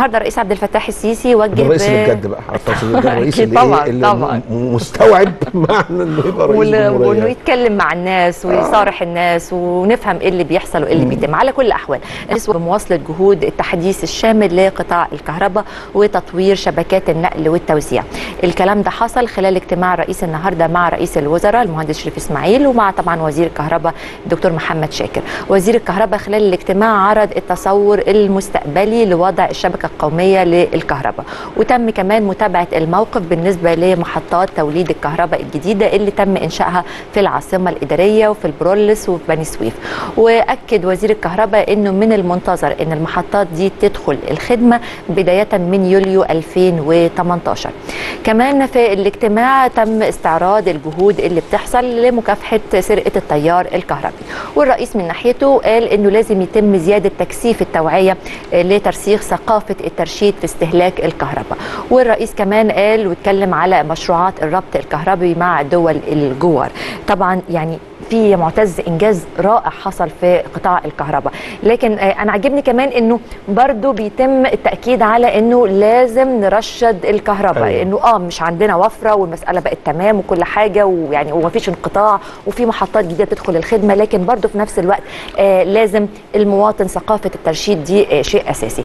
النهارده الرئيس عبد الفتاح السيسي وجه ده الرئيس اللي ب- بجد بقى التقصد ده الرئيس أكيد اللي طبعاً، إيه اللي طبعاً. م- مستوعب معنى انه يبقى رئيس وال- وانه جمهوريه يتكلم مع الناس ويصارح الناس ونفهم ايه اللي بيحصل وايه اللي بيتم على كل الاحوال نسوى بمواصله جهود التحديث الشامل لقطاع الكهرباء وتطوير شبكات النقل والتوزيع الكلام ده حصل خلال اجتماع الرئيس النهارده مع رئيس الوزراء المهندس شريف اسماعيل ومع طبعا وزير الكهرباء الدكتور محمد شاكر وزير الكهرباء خلال الاجتماع عرض التصور المستقبلي لوضع الشبكه القوميه للكهرباء وتم كمان متابعه الموقف بالنسبه لمحطات توليد الكهرباء الجديده اللي تم انشائها في العاصمه الاداريه وفي البرولس وفي بني سويف واكد وزير الكهرباء انه من المنتظر ان المحطات دي تدخل الخدمه بدايه من يوليو 2018 كمان في الاجتماع تم استعراض الجهود اللي بتحصل لمكافحه سرقه التيار الكهربي والرئيس من ناحيته قال انه لازم يتم زياده تكثيف التوعيه آه، لترسيخ ثقافه الترشيد في استهلاك الكهرباء والرئيس كمان قال واتكلم على مشروعات الربط الكهربي مع دول الجوار طبعا يعني في يا معتز انجاز رائع حصل في قطاع الكهرباء لكن آه، انا عجبني كمان انه برضو بيتم التاكيد على انه لازم نرشد الكهرباء أيوة. انه اه مش عندنا وفره والمساله بقت تمام وكل حاجه ويعني ومفيش انقطاع وفي محطات جديده تدخل الخدمه لكن برضو في نفس الوقت آه لازم المواطن ثقافه الترشيد دي آه شيء اساسي